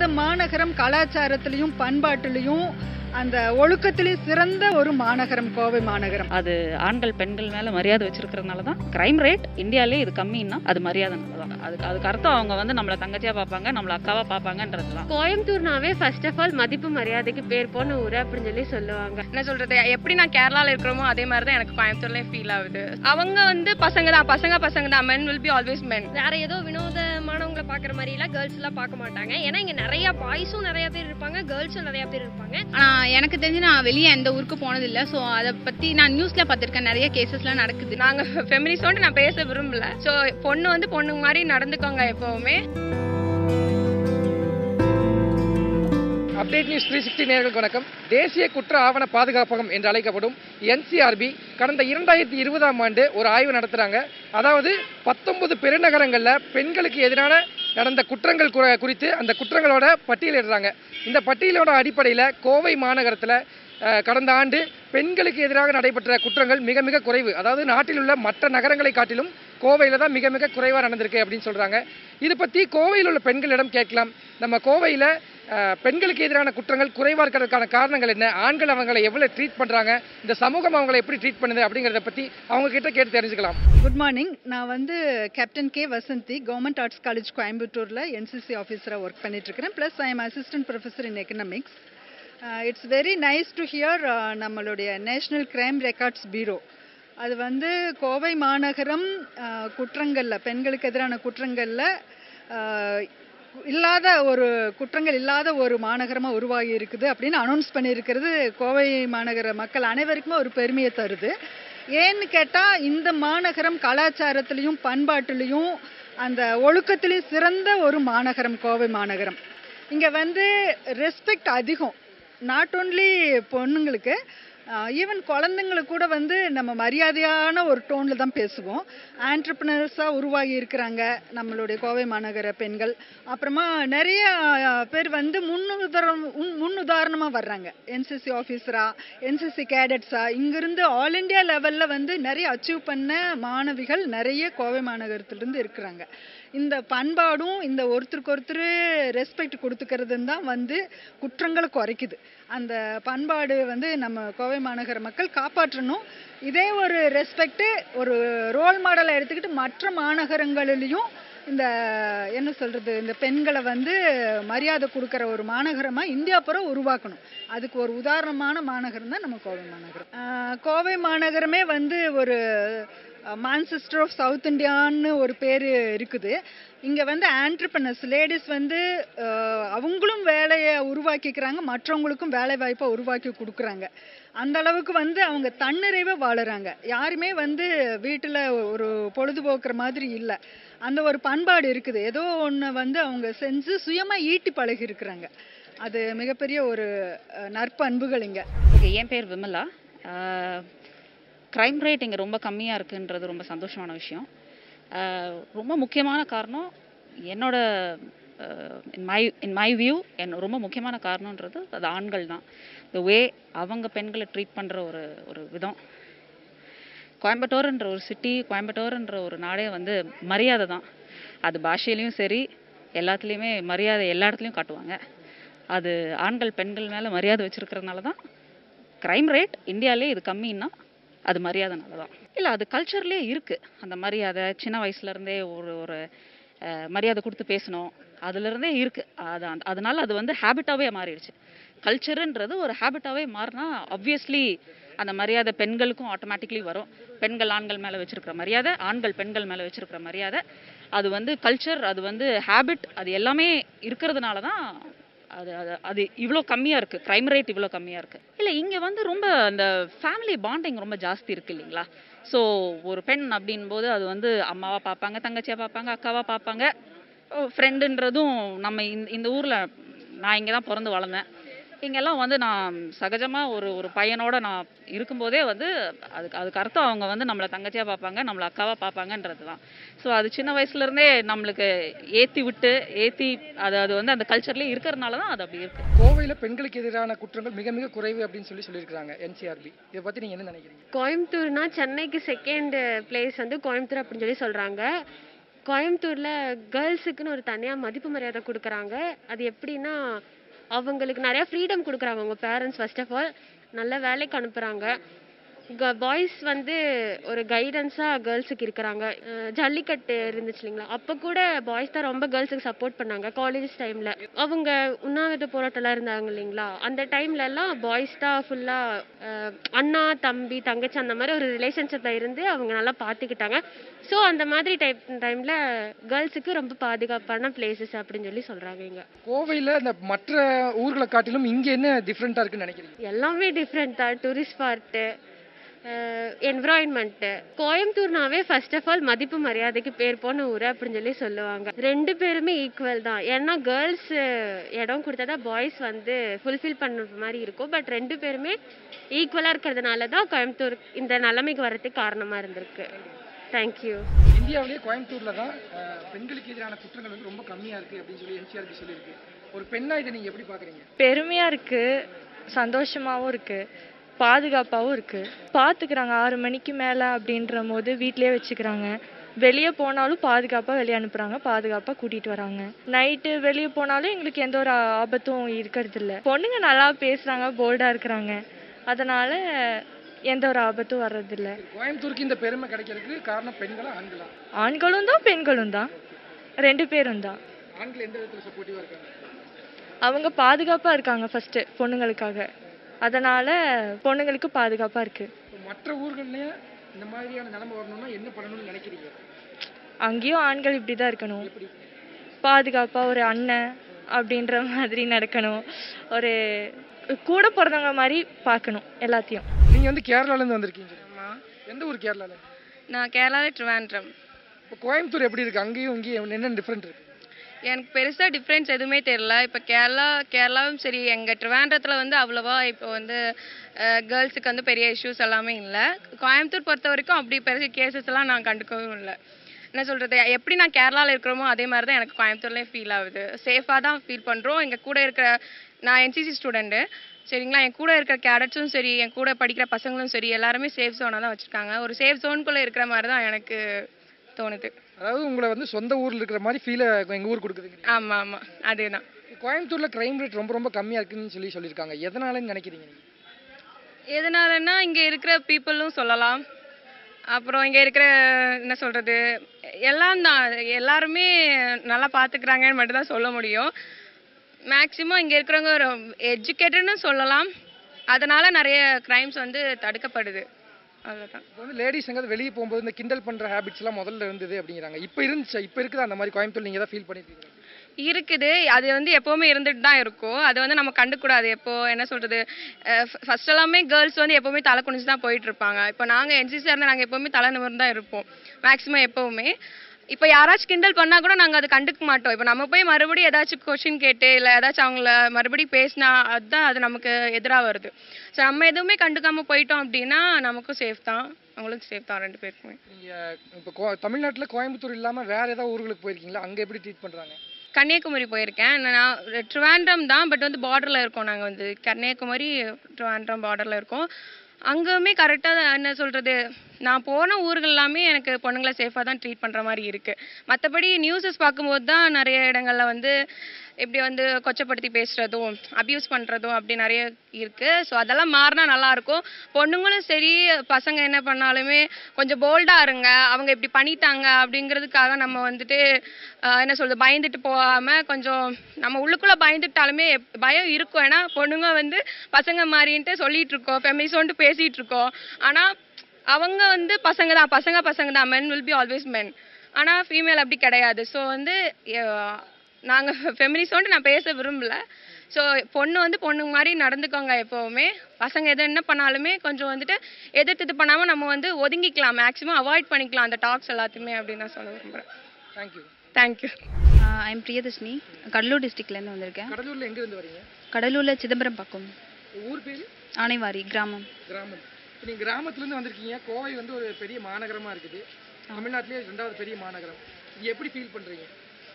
இந்த மாநகரம் கலாச்சாரத்திலையும் பண்பாட்டிலையும் அந்த ஒழுக்கத்திலையும் சிறந்த ஒரு மாநகரம் கோவை மாநகரம் அது ஆண்கள் பெண்கள் மேல மரியாதை வச்சிருக்கிறதுனால தான் கிரைம் ரேட் இந்தியாலே இது கம்மின்னா அது மரியாதைனால தான் அதுக்கு அதுக்கு அர்த்தம் அவங்க வந்து நம்மள தங்கச்சியா பார்ப்பாங்க நம்மள அக்காவா பார்ப்பாங்கன்றது தான் கோயம்புத்தூர்னாவே ஃபர்ஸ்ட் ஆஃப் ஆல் மதிப்பு மரியாதைக்கு பேர் போன ஊர் அப்படின்னு சொல்லி சொல்லுவாங்க என்ன சொல்றது எப்படி நான் கேரளால இருக்கிறோமோ அதே மாதிரி தான் எனக்கு கோயம்புத்தூர்லயும் ஃபீல் ஆகுது அவங்க வந்து பசங்க தான் பசங்க பசங்க தான் men will be always men வேற ஏதோ வினோதமானவங்களை பாக்குற மாதிரி எல்லாம் கேர்ள்ஸ் எல்லாம் பார்க்க மாட்டாங்க ஏன்னா இங்க நிறைய பாய்ஸும் நிறைய பேர் இருப்பாங்க கேர்ள்ஸும் நிறைய பேர் இருப்பாங்க ஆனா எனக்கு தெரிஞ்சு நான் வெளியே எந்த ஊருக்கு போனதில்லை ஸோ அதை பத்தி நான் நியூஸ்ல பார்த்திருக்கேன் நிறைய கேசஸ்லாம் நடக்குது நாங்க ஃபெமினிஸ்டோட நான் பேச விரும்பல சோ பொண்ணு வந்து பொண்ணு மாதிரி நடந்துக்கோங்க எப்பவுமே அப்டேட் நியூஸ் த்ரீ சிக்ஸ்டி நேர்களுக்கு வணக்கம் தேசிய குற்ற ஆவண பாதுகாப்பகம் என்று அழைக்கப்படும் என்சிஆர்பி கடந்த இரண்டாயிரத்தி இருபதாம் ஆண்டு ஒரு ஆய்வு நடத்துகிறாங்க அதாவது பத்தொன்பது பெருநகரங்களில் பெண்களுக்கு எதிரான நடந்த குற்றங்கள் குறி- குறித்து அந்த குற்றங்களோட பட்டியலிடுறாங்க இந்த பட்டியலோட அடிப்படையில் கோவை மாநகரத்தில் கடந்த ஆண்டு பெண்களுக்கு எதிராக நடைபெற்ற குற்றங்கள் மிக மிக குறைவு அதாவது நாட்டில் உள்ள மற்ற நகரங்களை காட்டிலும் கோவையில் தான் மிக மிக குறைவாக நடந்திருக்கு அப்படின்னு சொல்கிறாங்க இது பற்றி கோவையில் உள்ள பெண்களிடம் கேட்கலாம் நம்ம கோவையில் அஹ், பெண்களுக்கு எதிரான குற்றங்கள் குறைவாக இருக்கிறதுக்கான காரணங்கள் என்ன ஆண்கள் அவங்களை எவ்வளோ ட்ரீட் பண்ணுறாங்க இந்த சமூகம் அவங்களை எப்படி ட்ரீட் பண்ணுது அப்படிங்கிறத பற்றி அவங்க கிட்ட கேட்டு தெரிஞ்சுக்கலாம் குட் மார்னிங் நான் வந்து captain K Vasanthi government arts college கோயம்புத்தூரில் என்சிசி ஆஃபீஸராக ஒர்க் பண்ணிட்டு இருக்கிறேன் plus I am assistant professor in economics it's very nice to here நம்மளுடைய நேஷ்னல் கிரைம் ரெக்கார்ட்ஸ் பீரோ அது வந்து கோவை மாநகரம் uh, குற்றங்கள்ல பெண்களுக்கு எதிரான குற்றங்கள்ல uh, இல்லாத ஒரு குற்றங்கள் இல்லாத ஒரு மாநகரமாக உருவாகி இருக்குது அப்படின்னு அனௌன்ஸ் பண்ணியிருக்கிறது கோவை மாநகர மக்கள் அனைவருக்குமே ஒரு பெருமையை தருது ஏன்னு கேட்டால் இந்த மாநகரம் கலாச்சாரத்திலையும் பண்பாட்டிலையும் அந்த ஒழுக்கத்திலையும் சிறந்த ஒரு மாநகரம் கோவை மாநகரம் இங்கே வந்து ரெஸ்பெக்ட் அதிகம் நாட் ஓன்லி பொண்ணுங்களுக்கு ஈவன் குழந்தைங்களுக்கு கூட வந்து நம்ம மரியாதையான ஒரு டோனில் தான் பேசுவோம் ஆண்டர்பிரினர்ஸாக உருவாகி இருக்கிறாங்க நம்மளுடைய கோவை மாநகர பெண்கள் அப்புறமா நிறைய அஹ், பேர் வந்து முன்னுதாரணம் முன்னுதாரணமாக வர்றாங்க என்சிசி ஆஃபீஸராக என்சிசி கேடட்ஸாக இங்கிருந்து ஆல் இண்டியா லெவலில் வந்து நிறைய அச்சீவ் பண்ண மாணவிகள் நிறைய கோவை மாநகரத்திலிருந்து இருக்கிறாங்க இந்த பண்பாடும் இந்த ஒருத்தருக்கு ஒருத்தர் ரெஸ்பெக்ட் கொடுத்துக்கிறதுன்னு தான் வந்து குற்றங்களை குறைக்குது அந்த பண்பாடு வந்து நம்ம கோவை மாநகர மக்கள் காப்பாற்றணும் இதே ஒரு ரெஸ்பெக்ட் ஒரு ரோல் மாடலை எடுத்துக்கிட்டு மற்ற மாநகரங்களிலையும் இந்த என்ன சொல்றது இந்த பெண்களை வந்து மரியாதை கொடுக்குற ஒரு மாநகரமா இந்தியா பூரா உருவாக்கணும் அதுக்கு ஒரு உதாரணமான மாநகரம் தான் நம்ம கோவை மாநகரம் ஆஹ் கோவை மாநகரமே வந்து ஒரு மான்செஸ்டர் ஆஃப் சவுத் இந்தியான்னு ஒரு பேர் இருக்குது இங்கே வந்து ஆண்டர்பனர்ஸ் லேடிஸ் வந்து அஹ், அவங்களும் வேலையை உருவாக்கிக்கிறாங்க மற்றவங்களுக்கும் வேலை வாய்ப்பை உருவாக்கி கொடுக்குறாங்க அந்த அளவுக்கு வந்து அவங்க தன்னிறைவாக வாழுறாங்க யாருமே வந்து வீட்டில் ஒரு பொழுதுபோக்குற மாதிரி இல்லை அந்த ஒரு பண்பாடு இருக்குது ஏதோ ஒன்று வந்து அவங்க செஞ்சு சுயமாக ஈட்டி பழகி இருக்கிறாங்க அது மிகப்பெரிய ஒரு அஹ், நற்பண்புகள் இங்கே ஓகே என் பேர் விமலா க்ரைம் ரேட் இங்கே ரொம்ப கம்மியாக இருக்குன்றது ரொம்ப சந்தோஷமான விஷயம் ஆஹ் ரொம்ப முக்கியமான காரணம் என்னோட in my in my view என் ரொம்ப முக்கியமான காரணன்றது அது ஆண்கள் தான் த வே அவங்க பெண்களை ட்ரீட் பண்ணுற ஒரு ஒரு விதம் கோயம்புத்தூர்ன்ற ஒரு சிட்டி கோயம்புத்தூர்ன்ற ஒரு நாடே வந்து மரியாதை தான் அது பாஷையிலையும் சரி எல்லாத்துலேயுமே மரியாதை எல்லா இடத்துலையும் காட்டுவாங்க அது ஆண்கள் பெண்கள் மேலே மரியாதை வச்சிருக்கிறதுனால தான் க்ரைம் ரேட் இந்தியாவிலே இது கம்மின்னா அது மரியாதைனால தான் இல்லை அது கல்ச்சர்லேயே இருக்குது அந்த மரியாதை சின்ன வயசுலேருந்தே ஒரு ஒரு அஹ், மரியாதை கொடுத்து பேசணும் அதுலேருந்தே இருக்குது அது அந்த- அதனால அது வந்து ஹேபிட்டாகவே மாறிடுச்சு கல்ச்சருன்றது ஒரு ஹேபிட்டாகவே மாறினா ஆப்வியஸ்லி அந்த மரியாதை பெண்களுக்கும் ஆட்டோமேட்டிக்லி வரும் பெண்கள் ஆண்கள் மேலே வச்சிருக்கிற மரியாதை ஆண்கள் பெண்கள் மேலே வச்சிருக்கிற மரியாதை அது வந்து கல்ச்சர் அது வந்து ஹேபிட் அது எல்லாமே இருக்கிறதுனால தான் அது அது அது இவ்வளோ கம்மியாக இருக்குது க்ரைம் ரேட் இவ்வளோ கம்மியாக இருக்குது இல்லை இங்கே வந்து ரொம்ப அந்த ஃபேமிலி பாண்டிங் ரொம்ப ஜாஸ்தி இருக்குது இல்லைங்களா ஸோ ஒரு பெண் அப்படின்போது அது வந்து அம்மாவா பார்ப்பாங்க தங்கச்சியாக பார்ப்பாங்க அக்காவா பார்ப்பாங்க ஃப்ரெண்டுன்றதும் நம்ம இந்த இந்த ஊரில் நான் இங்கே தான் பிறந்து வளர்ந்தேன் இங்கெல்லாம் வந்து நான் சகஜமாக ஒரு ஒரு பையனோட நான் இருக்கும்போதே வந்து அதுக்கு அதுக்கு அர்த்தம் அவங்க வந்து நம்மளை தங்கச்சியாக பார்ப்பாங்க நம்மளை அக்காவாக பார்ப்பாங்கன்றது தான் ஸோ அது சின்ன வயசுலேருந்தே நம்மளுக்கு ஏற்றி விட்டு ஏற்றி அது அது வந்து அந்த கல்ச்சர்லேயே இருக்கிறதுனால தான் அது அப்படி இருக்குது கோவையில் பெண்களுக்கு எதிரான குற்றங்கள் மிக மிக குறைவு அப்படின்னு சொல்லி சொல்லியிருக்காங்க என்சிஆர்பி இதை பற்றி நீங்கள் என்ன நினைக்கிறீங்க கோயம்புத்தூர்னா சென்னைக்கு செகண்ட் பிளேஸ் வந்து கோயம்புத்தூர் அப்படின்னு சொல்லி சொல்றாங்க கோயம்புத்தூர்ல கேர்ள்ஸுக்குன்னு ஒரு தனியா மதிப்பு மரியாதை கொடுக்குறாங்க அது எப்படின்னா அவங்களுக்கு நிறைய ஃப்ரீடம் கொடுக்குறாங்க அவங்க பேரண்ட்ஸ் ஃபர்ஸ்ட் ஆஃப் ஆல் நல்ல வேலைக்கு அனுப்புறாங்க பாய்ஸ் வந்து ஒரு கைடன்ஸாக கேர்ள்ஸுக்கு இருக்கிறாங்க அஹ் ஜல்லிக்கட்டு இருந்துச்சு இல்லைங்களா அப்போ கூட பாய்ஸ் தான் ரொம்ப கேர்ள்ஸுக்கு சப்போர்ட் பண்ணாங்க காலேஜ் டைமில் அவங்க உண்ணாவிரத போராட்டம்லாம் இருந்தாங்க இல்லைங்களா அந்த டைம்லலாம் பாய்ஸ் தான் ஃபுல்லாக அண்ணா தம்பி தங்கச்சி அந்த மாதிரி ஒரு ரிலேஷன்ஷிப்பில் இருந்து அவங்க நல்லா பார்த்துக்கிட்டாங்க ஸோ அந்த மாதிரி டைப் டைமில் கேர்ள்ஸுக்கு ரொம்ப பாதுகாப்பான பிளேசஸ் அப்படின்னு சொல்லி சொல்கிறாங்க இங்கே கோவையில் இந்த மற்ற ஊர்களை காட்டிலும் இங்கே என்ன டிஃப்ரெண்ட்டாக இருக்குன்னு நினைக்கிறீங்க எல்லாமே டிஃப்ரெண்ட் தான் டூரிஸ்ட் ஸ்பாட்டு என்விரான்மெண்ட்டு கோயம்புத்தூர்னாவே ஃபர்ஸ்ட் ஆஃப் ஆல் மதிப்பு மரியாதைக்கு பேர் போன ஊர் அப்படின்னு சொல்லி சொல்லுவாங்க ரெண்டு பேருமே ஈக்குவல் தான் ஏன்னா கேர்ள்ஸ் இடம் கொடுத்தா தான் பாய்ஸ் வந்து ஃபுல்ஃபில் பண்ணுற மாதிரி இருக்கும் பட் ரெண்டு பேருமே ஈக்குவலாக இருக்கிறதுனால தான் கோயம்புத்தூர் இந்த நிலைமைக்கு வர்றதுக்கு காரணமாக இருந்திருக்கு தேங்க்யூ இந்தியாவிலேயே கோயம்புத்தூரில் தான் அஹ், பெண்களுக்கு எதிரான குற்றங்கள் வந்து ரொம்ப கம்மியாக இருக்குது அப்படின்னு சொல்லி என்சிஆர்பி சொல்லியிருக்கு ஒரு பெண்ணா இதை நீங்கள் எப்படி பார்க்குறீங்க பெருமையாக இருக்குது சந்தோஷமாகவும் இருக்குது பாதுகாப்பாகவும் இருக்குது பார்த்துக்கிறாங்க ஆறு மணிக்கு மேலே அப்படின்ற போது வீட்டிலேயே வச்சுக்கிறாங்க வெளியே போனாலும் பாதுகாப்பாக வெளியே அனுப்புகிறாங்க பாதுகாப்பாக கூட்டிகிட்டு வராங்க நைட்டு வெளியே போனாலும் எங்களுக்கு எந்த ஒரு ஆபத்தும் இருக்கிறதில்ல பொண்ணுங்க நல்லா பேசுகிறாங்க போல்டாக இருக்கிறாங்க அதனால் எந்த ஒரு ஆபத்தும் வர்றதில்ல கோயம்புத்தூருக்கு இந்த பெருமை கிடைக்கிறதுக்கு காரணம் பெண்களா ஆண்களா ஆண்களும் தான் பெண்களும் தான் ரெண்டு பேரும் தான் ஆண்கள் எந்த விதத்தில் சப்போர்ட்டிவாக இருக்காங்க அவங்க பாதுகாப்பாக இருக்காங்க ஃபஸ்ட்டு பொண்ணுங்களுக்காக அதனால் பொண்ணுங்களுக்கு பாதுகாப்பாக இருக்குது இப்போ மற்ற ஊர்கள்லயே இந்த மாதிரியான நிலைமை வரணும்னா என்ன பண்ணணும்னு நினைக்கிறீங்க அங்கேயும் ஆண்கள் இப்படி தான் இருக்கணும் எப்படி பாதுகாப்பாக ஒரு அண்ணன் அப்படின்ற மாதிரி நடக்கணும் ஒரு கூட பிறந்தவங்க மாதிரி பார்க்கணும் எல்லாத்தையும் நீங்கள் வந்து கேரளாலேருந்து வந்திருக்கீங்க எந்த ஊர் கேரளாவில் நான் கேரளாவில் ட்ரிவாண்ட்ரம் இப்போ கோயம்புத்தூர் எப்படி இருக்குது அங்கேயும் இங்கேயும் என்ன டிஃப்ரெண்ட் இருக்குது எனக்கு பெருசாக டிஃப்ரென்ஸ் எதுவுமே தெரில இப்போ கேரளா கேரளாவும் சரி எங்கள் ட்ரிவாண்ட்ரத்தில் வந்து அவ்வளோவா இப்போ வந்து கேர்ள்ஸுக்கு வந்து பெரிய இஷ்யூஸ் எல்லாமே இல்லை கோயம்புத்தூர் பொறுத்த வரைக்கும் அப்படி பெரிய கேசஸ் எல்லாம் நான் கண்டுக்கவும் இல்லை என்ன சொல்கிறது எப்படி நான் கேரளாவில் இருக்கிறோமோ அதே மாதிரி தான் எனக்கு கோயம்புத்தூர்லேயும் ஃபீல் ஆகுது சேஃபாக தான் ஃபீல் பண்ணுறோம் எங்கள் கூட இருக்கிற நான் என்சிசி ஸ்டூடெண்ட்டு சரிங்களா என் கூட இருக்கிற கேடட்ஸும் சரி என் கூட படிக்கிற பசங்களும் சரி எல்லாருமே சேஃப் ஜோனாக தான் வச்சுருக்காங்க ஒரு சேஃப் ஜோனுக்குள்ளே இருக்கிற மாதிரி தான் எனக்கு தோணுது அதாவது உங்களை வந்து சொந்த ஊரில் இருக்கிற மாதிரி ஃபீலை எங்கள் ஊர் கொடுக்குதுங்க ஆமாம் ஆமாம் அதே தான் கோயம்புத்தூரில் க்ரைம் ரேட் ரொம்ப ரொம்ப கம்மியாக இருக்குன்னு சொல்லி சொல்லியிருக்காங்க எதனாலன்னு நினைக்கிறீங்க நீங்கள் எதனாலன்னா இங்கே இருக்கிற பீப்புளும் சொல்லலாம் அப்புறம் இங்கே இருக்கிற என்ன சொல்கிறது எல்லாம் தான் எல்லாருமே நல்லா பார்த்துக்கிறாங்கன்னு மட்டும் தான் சொல்ல முடியும் மேக்ஸிமம் இங்கே இருக்கிறவங்க ஒரு எஜுகேட்டட்னு சொல்லலாம் அதனால் நிறைய க்ரைம்ஸ் வந்து தடுக்கப்படுது அவ்வளோதான் இப்போ வந்து லேடிஸ் எங்காவது வெளியே போகும்போது இந்த கிண்டல் பண்ணுற ஹேபிட்ஸ்லாம் முதல்ல இருந்தது அப்படிங்கிறாங்க இப்போ இருந்துச்சு இப்போ இருக்குது அந்த மாதிரி கோயம்புத்தூர் நீங்கள் தான் ஃபீல் பண்ணியிருக்கீங்க இருக்குது அது வந்து எப்போவுமே இருந்துட்டு தான் இருக்கும் அது வந்து நம்ம கண்டுக்கூடாது எப்போ என்ன சொல்கிறது ஃபர்ஸ்ட் எல்லாமே கேர்ள்ஸ் வந்து எப்போவுமே தலை குனிஞ்சு தான் போயிட்டு இருப்பாங்க இப்போ நாங்கள் என்சிசி இருந்தால் நாங்கள் எப்போவுமே தலை நிமிர்ந்து தான் இருப்போம் மேக்ஸிமம் எப்போவுமே இப்போ யாராச்சும் கிண்டல் பண்ணால் கூட நாங்கள் அதை கண்டுக்க மாட்டோம் இப்போ நம்ம போய் மறுபடியும் ஏதாச்சும் கொஷின் கேட்டு இல்லை ஏதாச்சும் அவங்கள மறுபடியும் பேசினா அதுதான் அது நமக்கு எதிராக வருது ஸோ நம்ம எதுவுமே கண்டுக்காமல் போயிட்டோம் அப்படின்னா நமக்கும் சேஃப் தான் அவங்களுக்கும் சேஃப் தான் ரெண்டு பேருக்குமே நீங்கள் இப்போ கோ தமிழ்நாட்டில் கோயம்புத்தூர் இல்லாமல் வேறு ஏதாவது ஊர்களுக்கு போயிருக்கீங்களா அங்கே எப்படி ட்ரீட் பண்ணுறாங்க கன்னியாகுமரி போயிருக்கேன் நான் ட்ரிவாண்ட்ரம் தான் பட் வந்து பார்டரில் இருக்கோம் நாங்கள் வந்து கன்னியாகுமரி ட்ரிவாண்ட்ரம் பார்டரில் இருக்கோம் அங்கேயுமே கரெக்டாக என்ன சொல்கிறது நான் போன ஊர்கள் எல்லாமே எனக்கு பொண்ணுங்களை சேஃபாக தான் ட்ரீட் பண்ணுற மாதிரி இருக்குது மற்றபடி நியூஸஸ் பார்க்கும்போது தான் நிறைய இடங்கள்ல வந்து இப்படி வந்து கொச்சப்படுத்தி பேசுகிறதும் அப்யூஸ் பண்ணுறதும் அப்படி நிறைய இருக்குது ஸோ அதெல்லாம் மாறினா நல்லாயிருக்கும் பொண்ணுங்களும் சரி பசங்க என்ன பண்ணாலுமே கொஞ்சம் போல்டாக இருங்க அவங்க இப்படி பண்ணிட்டாங்க அப்படிங்கிறதுக்காக நம்ம வந்துட்டு ஆஹ் என்ன சொல்றது பயந்துட்டு போகாமல் கொஞ்சம் நம்ம உள்ளுக்குள்ளே பயந்துட்டாலுமே எப்- பயம் இருக்கும் ஏன்னா பொண்ணுங்க வந்து பசங்க மாதிரின்ட்டு சொல்லிட்டு இருக்கோம் ஃபெமினிசோன்ட்டு பேசிகிட்டு இருக்கோம் ஆனால் அவங்க வந்து பசங்க தான் பசங்க பசங்க தான் men will be always men ஆனால் ஃபீமேல் அப்படி கிடையாது ஸோ வந்து நாங்கள் ஃபெமினிசோன்ட்டு நான் பேச விரும்பல ஸோ பொண்ணு வந்து பொண்ணு மாதிரி நடந்துக்கோங்க எப்போவுமே பசங்க எது என்ன பண்ணாலுமே கொஞ்சம் வந்துட்டு எதிர்த்து இது பண்ணாமல் நம்ம வந்து ஒதுங்கிக்கலாம் மேக்ஸிமம் அவாய்ட் பண்ணிக்கலாம் அந்த டாக்ஸ் எல்லாத்தையுமே அப்படின்னு நான் சொல்ல விரும்புகிறேன் thank you thank you I'm Priyadharshini Cuddalore டிஸ்ட்ரிக்ட்லேருந்து வந்திருக்கேன் கடலூரில் எங்கேருந்து வரீங்க கடலூரில் சிதம்பரம் பக்கம் ஊர் பேர் ஆனைவாரி கிராமம் கிராமம் இப்போ நீங்கள் கிராமத்துலேருந்து வந்திருக்கீங்க கோவை வந்து ஒரு பெரிய மாநகரமாக இருக்குது தமிழ்நாட்டிலே ரெண்டாவது பெரிய மாநகரம் இது எப்படி ஃபீல் பண்ணுறீங்க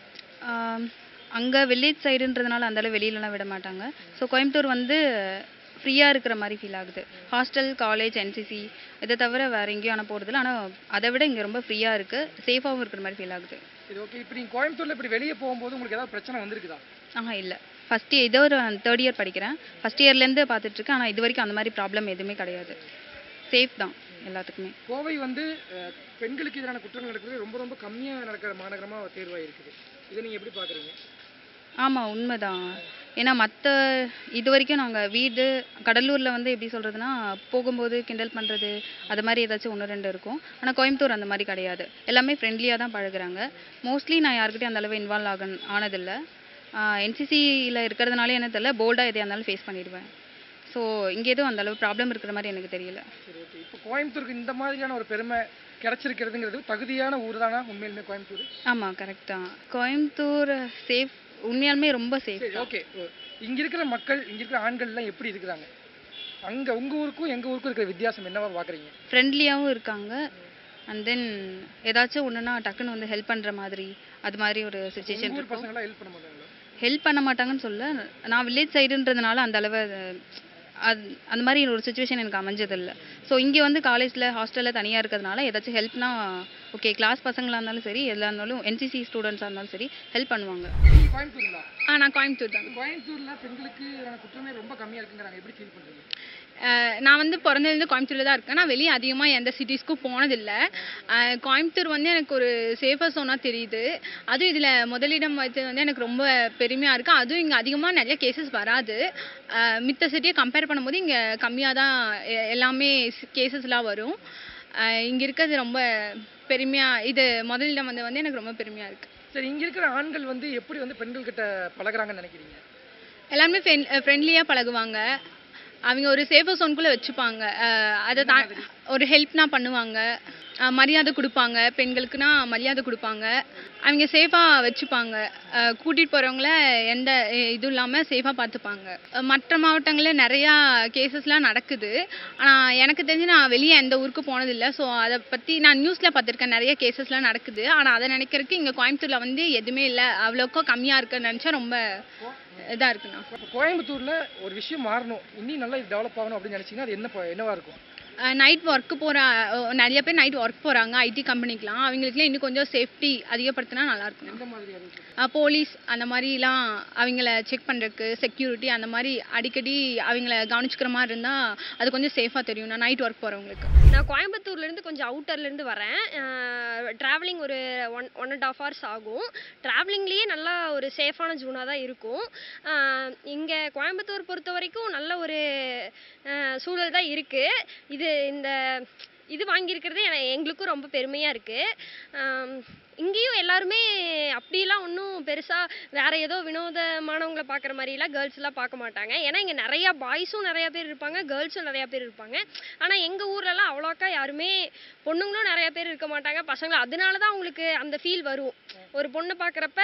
அங்கே வில்லேஜ் சைடுன்றதுனால அந்தளவு வெளியிலலாம் விட மாட்டாங்க ஸோ கோயம்புத்தூர் வந்து ஃப்ரீயாக இருக்கிற மாதிரி ஃபீல் ஆகுது ஹாஸ்டல் காலேஜ் என்சிசி இதை தவிர வேறு எங்கேயும் ஆனால் போகிறதில்ல ஆனால் அதை விட இங்கே ரொம்ப ஃப்ரீயாக இருக்குது சேஃபாகவும் இருக்கிற மாதிரி ஃபீல் ஆகுது சரி ஓகே இப்போ நீங்கள் கோயம்புத்தூரில் இப்படி வெளியே போகும்போது உங்களுக்கு ஏதாவது பிரச்சனை வந்திருக்குதா ஆஹா இல்லை ஃபஸ்ட் இயர் இதோ ஒரு தேர்ட் இயர் படிக்கிறேன் ஃபஸ்ட் இயர்லேருந்து பார்த்துட்ருக்கேன் ஆனால் இது வரைக்கும் அந்த மாதிரி ப்ராப்ளம் எதுவுமே கிடையாது சேஃப் தான் எல்லாத்துக்குமே கோவை வந்து அஹ், பெண்களுக்கு எதிரான குற்றங்கள் நடக்கிறது ரொம்ப ரொம்ப கம்மியாக நடக்கிற மாநகரமாக தேர்வாயிருக்குது இதை நீங்கள் எப்படி பார்க்குறீங்க ஆமாம் உண்மைதான் ஏன்னா மற்ற இது வரைக்கும் நாங்கள் வீடு கடலூரில் வந்து எப்படி சொல்கிறதுனா போகும்போது கிண்டல் பண்ணுறது அது மாதிரி ஏதாச்சும் ஒன்று ரெண்டு இருக்கும் ஆனால் கோயம்புத்தூர் அந்த மாதிரி கிடையாது எல்லாமே ஃப்ரெண்ட்லியாக தான் பழகுறாங்க மோஸ்ட்லி நான் யாருக்கிட்டையும் அந்த அளவு இன்வால்வ் ஆக ஆனதில்லை என்சிசியில் இருக்கிறதுனால என்ன தெரியல போல்டாக எதையா இருந்தாலும் ஃபேஸ் பண்ணிடுவேன் ஸோ இங்கே எதுவும் அந்த அளவு ப்ராப்ளம் இருக்கிற மாதிரி எனக்கு தெரியல சரி ஓகே இப்போ கோயம்புத்தூருக்கு இந்த மாதிரியான ஒரு பெருமை கிடைச்சிருக்கிறதுங்கிறது தகுதியான ஊர் தானே உண்மையிலுமே கோயம்புத்தூர் ஆமாம் கரெக்ட் தான் கோயம்புத்தூர் சேஃப் உண்மையாலுமே ரொம்ப சேஃப் சரி ஓகே இங்க இருக்கிற மக்கள் இங்க இருக்கிற ஆண்கள்லாம் எப்படி இருக்கிறாங்க அங்க உங்க ஊருக்கும் எங்க ஊருக்கும் இருக்கிற வித்தியாசம் என்னவா பாக்குறீங்க ஃப்ரெண்ட்லியாகவும் இருக்காங்க அண்ட் தென் ஏதாச்சும் ஒன்றுனா டக்குன்னு வந்து ஹெல்ப் பண்ணுற மாதிரி அது மாதிரி ஒரு சுச்சுவேஷன் உங்க ஊர் இருக்கும் பசங்க எல்லாம் ஹெல்ப் பண்ண மாட்டாங்களா ஹெல்ப் பண்ண மாட்டாங்கன்னு சொல்ல நான் வில்லேஜ் சைடுன்றதுனால அந்த அளவு அது- அது அந்த மாதிரி ஒரு சுச்சுவேஷன் எனக்கு அமைஞ்சதில்லை ஸோ இங்கே வந்து காலேஜில் ஹாஸ்டலில் தனியாக இருக்கிறதுனால ஏதாச்சும் ஹெல்ப்னா ஓகே கிளாஸ் பசங்களாக இருந்தாலும் சரி எல்லாம் இருந்தாலும் என்சிசி ஸ்டூடெண்ட்ஸாக இருந்தாலும் சரி ஹெல்ப் பண்ணுவாங்க நீங்க கோயம்புத்தூர்ல ஆ நான் கோயம்புத்தூர் தான் கோயம்புத்தூர்ல பெண்களுக்கு எதிரான குற்றமே ரொம்ப கம்மியா இருக்குங்கிறாங்க எப்படி ஃபீல் பண்றீங்க அஹ் நான் வந்து பிறந்ததுலேருந்து கோயம்புத்தூரில் தான் இருக்கேன் நான் வெளியே அதிகமாக எந்த சிட்டிஸ்க்கும் போனதில்லை அஹ் கோயம்புத்தூர் வந்து எனக்கு ஒரு சேஃபர் சோனாக தெரியுது அதுவும் இதில் முதலிடம் வைத்தது வந்து எனக்கு ரொம்ப பெருமையாக இருக்குது அதுவும் இங்கே அதிகமாக நிறைய கேசஸ் வராது அஹ் மித்த சிட்டியை கம்பேர் பண்ணும்போது இங்கே கம்மியாக தான் எ- எல்லாமே கேசஸ்லாம் வரும் இங்கே இருக்கிறது ரொம்ப பெருமையாக இது முதலிடம் வந்து வந்து எனக்கு ரொம்ப பெருமையாக இருக்குது சரி இங்க இருக்கிற ஆண்கள் வந்து எப்படி வந்து பெண்கள் கிட்ட பழகுறாங்கன்னு நினைக்கிறீங்க எல்லாருமே ஃப்ரெண்ட்லியாக பழகுவாங்க அவங்க ஒரு சேஃபர் சோனுக்குள்ளே வச்சுப்பாங்க அஹ் அதை தா ஒரு ஹெல்ப்னா பண்ணுவாங்க அஹ் மரியாதை கொடுப்பாங்க பெண்களுக்குனா மரியாதை கொடுப்பாங்க அவங்க சேஃபாக வச்சுப்பாங்க கூட்டிகிட்டு போகிறவங்கள எந்த இ- இதுவும் இல்லாமல் சேஃபாக பார்த்துப்பாங்க அஹ் மற்ற மாவட்டங்களில் நிறையா கேசஸ்லாம் நடக்குது ஆனால் எனக்கு தெரிஞ்சு நான் வெளியே எந்த ஊருக்கு போனதில்லை ஸோ அதை பற்றி நான் நியூஸில் பார்த்துருக்கேன் நிறைய கேசஸ்லாம் நடக்குது ஆனால் அதை நினைக்கிறதுக்கு இங்கே கோயம்புத்தூரில் வந்து எதுவுமே இல்லை அவ்வளோக்கோ கம்மியாக இருக்குன்னு நினச்சா ரொம்ப இதாக இருக்குண்ணா இப்போ கோயம்புத்தூர்ல ஒரு விஷயம் மாறணும் இன்னும் நல்லா இது டெவலப் ஆகணும் அப்படின்னு நினைச்சீங்கன்னா அது என்ன ப- என்னவா இருக்கும் நைட் ஒர்க்கு போகிற நிறைய பேர் நைட் ஒர்க் போகிறாங்க ஐடி கம்பெனிக்கெலாம் அவங்களுக்குலாம் இன்னும் கொஞ்சம் சேஃப்டி அதிகப்படுத்தினா நல்லாயிருக்கும் எந்த மாதிரி அது இருக்கு? போலீஸ் அந்த மாதிரிலாம் அவங்கள செக் பண்ணுறதுக்கு செக்யூரிட்டி அந்த மாதிரி அடிக்கடி அவங்கள கவனிச்சுக்கிற மாதிரி இருந்தால் அது கொஞ்சம் சேஃபாக தெரியும் நான் நைட் ஒர்க் போகிறவங்களுக்கு நான் கோயம்புத்தூர்லேருந்து கொஞ்சம் அவுட்டர்லேருந்து வரேன் ட்ராவலிங் ஒரு one one and half hours ஆகும் ட்ராவலிங்லேயே நல்லா ஒரு சேஃபான ஜூனாக தான் இருக்கும் இங்கே கோயம்புத்தூர் பொறுத்த வரைக்கும் நல்ல ஒரு அஹ், சூழல் தான் இருக்குது இது இந்த இது வாங்கியிருக்கிறது என எங்களுக்கும் ரொம்ப பெருமையாக இருக்குது இங்கேயும் எல்லாருமே அப்படிலாம் ஒன்றும் பெருசாக வேற ஏதோ வினோதமானவங்கள பார்க்குற மாதிரிலாம் கேர்ள்ஸ்லாம் பார்க்க மாட்டாங்க ஏன்னா இங்கே நிறையா பாய்ஸும் நிறையா பேர் இருப்பாங்க கேர்ள்ஸும் நிறையா பேர் இருப்பாங்க ஆனால் எங்கள் ஊர்லலாம் அவ்வளோக்கா யாருமே பொண்ணுங்களும் நிறையா பேர் இருக்க மாட்டாங்க பசங்களும் அதனால தான் அவங்களுக்கு அந்த ஃபீல் வரும் ஒரு பொண்ணு பார்க்குறப்ப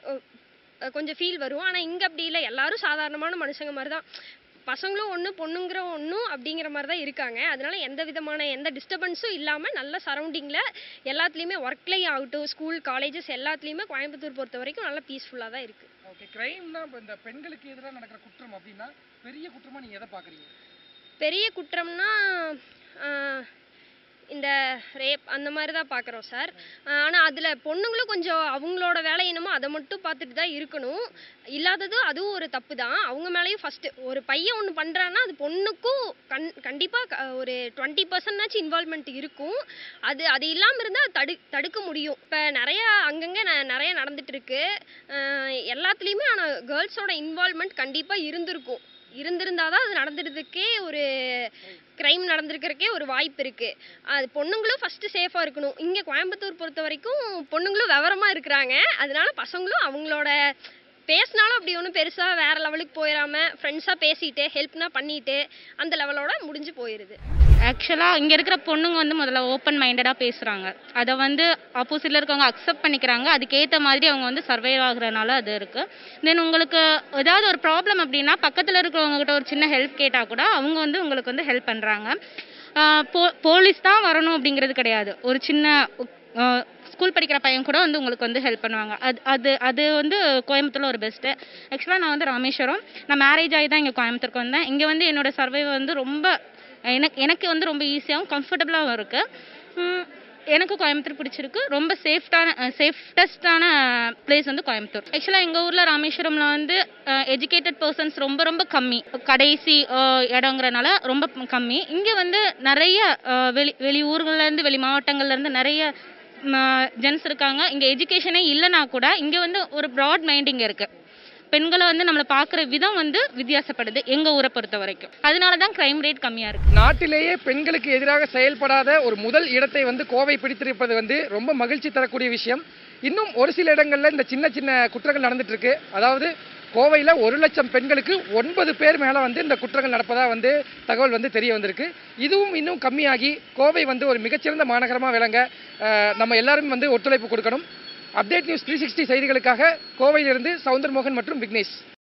கொஞ்சம் ஃபீல் வரும் ஆனால் இங்கே அப்படி இல்லை எல்லாரும் சாதாரணமான மனுஷங்க மாதிரி தான் பசங்களும் ஒன்று பொண்ணுங்கிற ஒன்றும் அப்படிங்கிற மாதிரி தான் இருக்காங்க அதனால எந்த விதமான எந்த டிஸ்டர்பன்ஸும் இல்லாமல் நல்ல சரௌண்டிங்கில் எல்லாத்துலேயுமே ஒர்க்லேயும் ஆகட்டும் ஸ்கூல் காலேஜஸ் எல்லாத்துலேயுமே கோயம்புத்தூர் பொறுத்த வரைக்கும் நல்லா பீஸ்ஃபுல்லாக தான் இருக்குது ஓகே கிரைம்னா இப்போ இந்த பெண்களுக்கு எதிராக நடக்கிற குற்றம் அப்படின்னா பெரிய குற்றமா நீங்க எதை பாக்குறீங்க பெரிய குற்றம்னா ஆஹ், இந்த ரேப் அந்த மாதிரி தான் பார்க்குறோம் சார் ஆனால் அதில் பொண்ணுங்களும் கொஞ்சம் அவங்களோட வேலை என்னமோ அதை மட்டும் பார்த்துட்டு தான் இருக்கணும் இல்லாதது அதுவும் ஒரு தப்பு தான் அவங்க மேலேயும் ஃபஸ்ட்டு ஒரு பையன் ஒன்று பண்ணுறான்னா அது பொண்ணுக்கும் கண் கண்டிப்பாக ஒரு டுவெண்ட்டி பர்சன்ட்னாச்சும் இன்வால்மெண்ட் இருக்கும் அது அது இல்லாமல் இருந்தால் தடு தடுக்க முடியும் இப்போ நிறையா அங்கங்கே ந நிறைய நடந்துட்டு இருக்கு ஆஹ் எல்லாத்துலேயுமே ஆனால் கேர்ள்ஸோட இன்வால்மெண்ட் கண்டிப்பாக இருந்திருக்கும் இருந்திருந்தால் தான் அது நடந்துடுறதுக்கே ஒரு க்ரைம் நடந்திருக்கிறதுக்கே ஒரு வாய்ப்பு இருக்குது அது பொண்ணுங்களும் ஃபஸ்ட்டு சேஃபாக இருக்கணும் இங்கே கோயம்புத்தூர் பொறுத்த வரைக்கும் பொண்ணுங்களும் விவரமாக இருக்கிறாங்க அதனால பசங்களும் அவங்களோட பேசினாலும் அப்படி ஒன்றும் பெருசாக வேறு லெவலுக்கு போயிடாம ஃப்ரெண்ட்ஸாக பேசிட்டு ஹெல்ப்னா பண்ணிட்டு அந்த லெவலோட முடிஞ்சு போயிடுது ஆக்சுவலாக இங்கே இருக்கிற பொண்ணுங்க வந்து முதல்ல ஓப்பன் மைண்டடாக பேசுகிறாங்க அதை வந்து ஆப்போசிட்டில் இருக்கவங்க அக்செப்ட் பண்ணிக்கிறாங்க அதுக்கேற்ற மாதிரி அவங்க வந்து சர்வை ஆகுறதுனால அது இருக்குது தென் உங்களுக்கு ஏதாவது ஒரு ப்ராப்ளம் அப்படின்னா பக்கத்தில் இருக்கிறவங்க கிட்ட ஒரு சின்ன ஹெல்ப் கேட்டால் கூட அவங்க வந்து உங்களுக்கு வந்து ஹெல்ப் பண்ணுறாங்க போ போலீஸ் தான் வரணும் அப்படிங்கிறது கிடையாது ஒரு சின்ன ஸ்கூல் படிக்கிற பையன் கூட வந்து உங்களுக்கு வந்து ஹெல்ப் பண்ணுவாங்க அது அது அது வந்து கோயம்புத்தூர்ல ஒரு பெஸ்ட்டு ஆக்சுவலாக நான் வந்து ராமேஸ்வரம் நான் மேரேஜ் ஆகி தான் இங்கே கோயம்புத்தூருக்கு வந்தேன் இங்கே வந்து என்னோட சர்வை வந்து ரொம்ப எனக்கு எனக்கு வந்து ரொம்ப ஈஸியாகவும் கம்ஃபர்டபுளாகவும் இருக்குது எனக்கு கோயம்புத்தூர் பிடிச்சிருக்கு ரொம்ப சேஃப்டான சேஃப்டஸ்டான பிளேஸ் வந்து கோயம்புத்தூர் ஆக்சுவலாக எங்கள் ஊரில் ராமேஸ்வரம்ல வந்து எஜுகேட்டட் பர்சன்ஸ் ரொம்ப ரொம்ப கம்மி கடைசி அஹ், இடங்கிறனால ரொம்ப கம்மி இங்கே வந்து நிறைய அஹ், வெளி வெளி ஊர்கள்லேருந்து வெளி மாவட்டங்கள்லேருந்து நிறைய ஜென்ஸ் இருக்காங்க இங்கே எஜுகேஷனே இல்லைனா கூட இங்கே வந்து ஒரு ப்ராட் மைண்ட் இங்கே இருக்குது பெண்களை வந்து நம்மளை பார்க்குற விதம் வந்து வித்தியாசப்படுது எங்கள் ஊரை பொறுத்த வரைக்கும் அதனால தான் க்ரைம் ரேட் கம்மியாக இருக்குது நாட்டிலேயே பெண்களுக்கு எதிராக செயல்படாத ஒரு முதல் இடத்தை வந்து கோவை பிடித்திருப்பது வந்து ரொம்ப மகிழ்ச்சி தரக்கூடிய விஷயம் இன்னும் ஒரு சில இடங்கள்ல இந்த சின்ன சின்ன குற்றங்கள் நடந்துட்டு இருக்கு அதாவது கோவையில் ஒரு லட்சம் பெண்களுக்கு ஒன்பது பேர் மேலே வந்து இந்த குற்றங்கள் நடப்பதா வந்து தகவல் வந்து தெரிய வந்திருக்கு இதுவும் இன்னும் கம்மியாகி கோவை வந்து ஒரு மிகச்சிறந்த மாநகரமாக விளங்க அஹ், நம்ம எல்லாரும் வந்து ஒத்துழைப்பு கொடுக்கணும் அப்டேட் நியூஸ் த்ரீ சிக்ஸ்டி செய்திகளுக்காக கோவையிலிருந்து சவுந்தர் மோகன் மற்றும் விக்னேஷ்